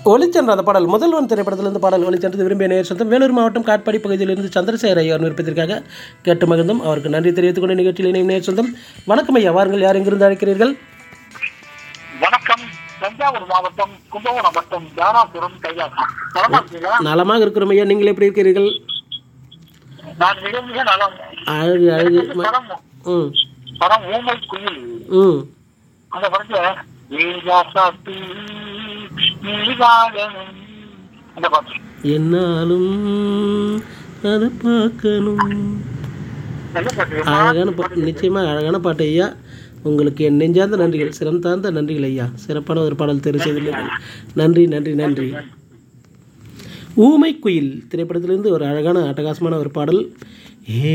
ஒளிச்சென்ற அந்த பாடல் முதல்வன் திரைப்படத்திலிருந்து பாடல் ஒளிச்சென்றது விரும்பிய நேர் சொந்தம் வேலூர் மாவட்டம் காட்பாடி பகுதியிலிருந்து சந்திரசேகர் ஐயா விருப்பத்திற்காக கேட்டு மகிழ்ந்தோம் அவருக்கு நன்றி தெரிவித்துக் கொண்ட நிகழ்ச்சியில் இணையும் நேர் சொந்தம் வணக்கம் ஐயா வாருங்கள் யார் எங்கிருந்து அழைக்கிறீர்கள் வணக்கம் தஞ்சாவூர் மாவட்டம் கும்பகோணம் வட்டம் தாராபுரம் கைலாசம் நலமா இருக்கீங்களா நலமாக இருக்கிறோம் ஐயா நீங்கள் எப்படி இருக்கிறீர்கள் நான் மிக மிக நலம் அழகு அழகு ம- படம் ம் படம் ஊமை குயில் ம் அந்த படத்துல ஏகாசாத்தி நீவாகனும் அந்த பாட்டு என்னாலும் அதை பார்க்கணும் நல்ல பாட்டு அழகான பாட்டு நிச்சயமாக அழகான பாட்டு ஐயா உங்களுக்கு என் நெஞ்சார்ந்த நன்றிகள் சிரம் தாழ்ந்த நன்றிகள் ஐயா சிறப்பான ஒரு பாடல் தெரிவு செய்துள்ளீர்கள் நன்றி நன்றி நன்றி ஊமை குயில் திரைப்படத்திலிருந்து ஒரு அழகான அட்டகாசமான ஒரு பாடல் ஏ